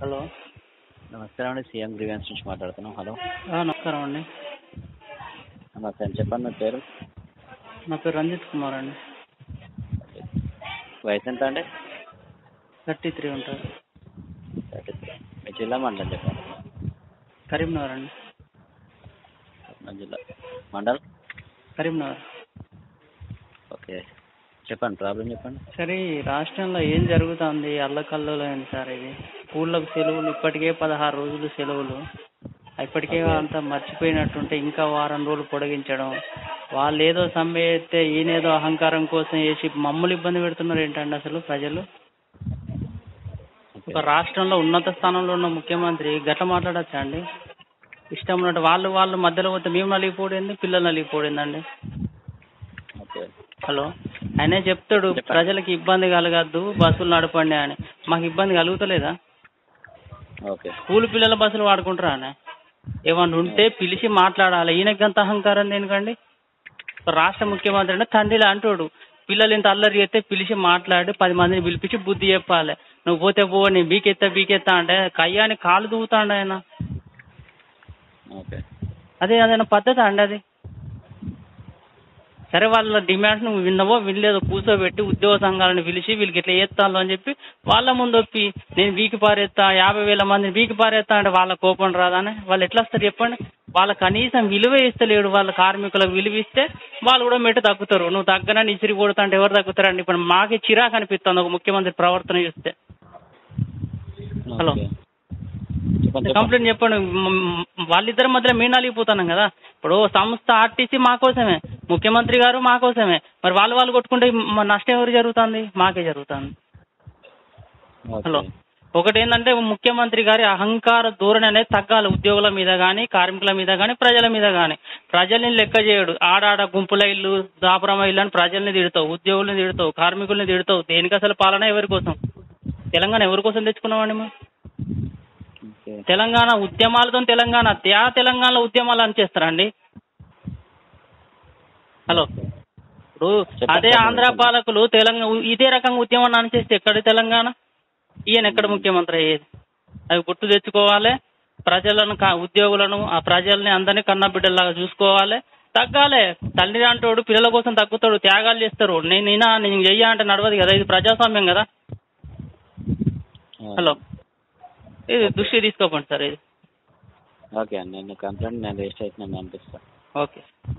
Hello నమస్కారం అండి CM grievance నుంచి మాట్లాడుతున్నాం హలో నమస్కారం అండి నమస్తే అండి చెప్పండి మీ పేరు నా పేరు రంజిత్ కుమార్ అండి వయసు ఎంత అండి థర్టీ త్రీ ఉంటుంది థర్టీ త్రీ మీ జిల్లా మండలం చెప్పండి కరీంనగర్ అండి మన జిల్లా మండల్ కరీంనగర్ ఓకే చెప్పండి ప్రాబ్లం చెప్పండి సరే ఈ రాష్ట్రంలో ఏం జరుగుతుంది అల్లకల్లోలేదు సార్ ఇది స్కూళ్ళకు సెలవులు ఇప్పటికే పదహారు రోజులు సెలవులు ఇప్పటికే Okay. అంతా మర్చిపోయినట్టుంటే ఇంకా వారం రోజులు పొడిగించడం వాళ్ళు ఏదో సమ్మె చేస్తే ఈయనేదో అహంకారం కోసం వేసి మమ్మల్ని ఇబ్బంది పెడుతున్నారు ఏంటండి అసలు ప్రజలు ఒక రాష్ట్రంలో ఉన్నత స్థానంలో ఉన్న ముఖ్యమంత్రి గట్ల మాట్లాడచ్చా అండి ఇష్టం ఉన్నట్టు వాళ్ళు వాళ్ళు మధ్యలో పోతే మేము నలిగిపోడింది పిల్లలు నలిగిపోడిందండి ఓకే హలో ఆయనే చెప్తాడు చెప్పండి. ప్రజలకి ఇబ్బంది కలగద్దు బస్సులు నడపండి అని మాకు ఇబ్బంది కలుగుతలేదా ఓకే స్కూల్ పిల్లల బస్సులు వాడుకుంటారా అని ఏమన్నా ఉంటే పిలిచి మాట్లాడాలి ఈయనకి అంత అహంకారం దేనికండి రాష్ట్ర ముఖ్యమంత్రి అంటే తండ్రిలా అంటాడు పిల్లలు ఇంత అల్లరి చేస్తే పిలిచి మాట్లాడి పది మందిని పిలిపించి బుద్ధి చెప్పాలి నువ్వు పోతే పో నేను బీకెత్తా బీకెత్తా అంటే కయ్యాని కాలు దూవుతాడు ఆయన ఓకే అదే అదైనా పద్ధతి అండి అది సరే వాళ్ళ డిమాండ్స్ నువ్వు విన్నవో వినలేదో కూర్చోబెట్టి ఉద్యోగ సంఘాలను పిలిచి వీళ్ళకి ఇట్లా చేస్తాను అని చెప్పి వాళ్ళ ముందు ఒప్పి నేను వీకి పారేస్తా యాభై వేల మందిని వీకి పారేస్తా అంటే వాళ్ళ కోపం రాదానే వాళ్ళు ఎట్లా వస్తారు చెప్పండి వాళ్ళ కనీసం విలువ ఇస్తలేడు వాళ్ళ కార్మికులకు విలువ ఇస్తే వాళ్ళు కూడా మెట్టు తగ్గుతారు నువ్వు తగ్గనని ఇసిరి కొడుతా అంటే ఎవరు తగ్గుతారండి ఇప్పుడు మాకే చిరాకు అనిపిస్తుంది ఒక ముఖ్యమంత్రి ప్రవర్తన చూస్తే హలో. ఓకే. చెప్పండి చెప్పండి కంప్లైంట్ చెప్పండి మ్, మ్, వాళ్ళిద్దరి మధ్యలో మేము నలిగిపోతున్నాం కదా ఇప్పుడు సంస్థ ఆర్టీసీ మా కోసమే ముఖ్యమంత్రి గారు మా కోసమే మరి వాళ్ళు వాళ్ళు కొట్టుకుంటే మ- నష్టం ఎవరు జరుగుతుంది మాకే జరుగుతుంది ఓకే. హలో ఒకటి ఏంటంటే ముఖ్యమంత్రి గారి అహంకార ధోరణి అనేది తగ్గాలి ఉద్యోగుల మీద కానీ కార్మికుల మీద కానీ ప్రజల మీద కానీ ప్రజల్ని లెక్క చేయడు ఆడాడ గుంపుల ఇల్లు దాపురమ ఇల్లు అని ప్రజల్ని తిడతావు ఉద్యోగుల్ని తిడతావు కార్మికుల్ని తిడతావు దేనికి అసలు పాలన ఎవరి కోసం తెలంగాణ ఎవరి కోసం తెచ్చుకున్నామండి మేము ఓకే. తెలంగాణ ఉద్యమాలతో తెలంగాణ త్యా తెలంగాణలో ఉద్యమాలు అని చేస్తారండి హలో ఇప్పుడు చెప్పండి, అదే చెప్పండి, ఆంధ్ర చెప్పండి. పాలకులు తెలంగాణ ఇదే రకంగా ఉద్యమాన్ని అనిచేస్తే ఎక్కడ తెలంగాణ ఈయన ఎక్కడ ముఖ్యమంత్రి అయ్యేది అవి గుర్తు తెచ్చుకోవాలి ప్రజలను కా- ఉద్యోగులను ఆ ప్రజల్ని అందరినీ కన్న బిడ్డల్లాగా చూసుకోవాలి తగ్గాలి తల్లి అంటాడు పిల్లల కోసం తగ్గుతాడు త్యాగాలు చేస్తారు నేను ఈయన నేను చెయ్య అంటే నడవదు కదా ఇది ప్రజాస్వామ్యం కదా హలో ఇది దృష్టి తీసుకోకండి సార్ ఇది ఓకే అండి నేను కంప్లైంట్ నేను రిజిస్టర్ అయితే నేను పంపిస్తాను ఓకే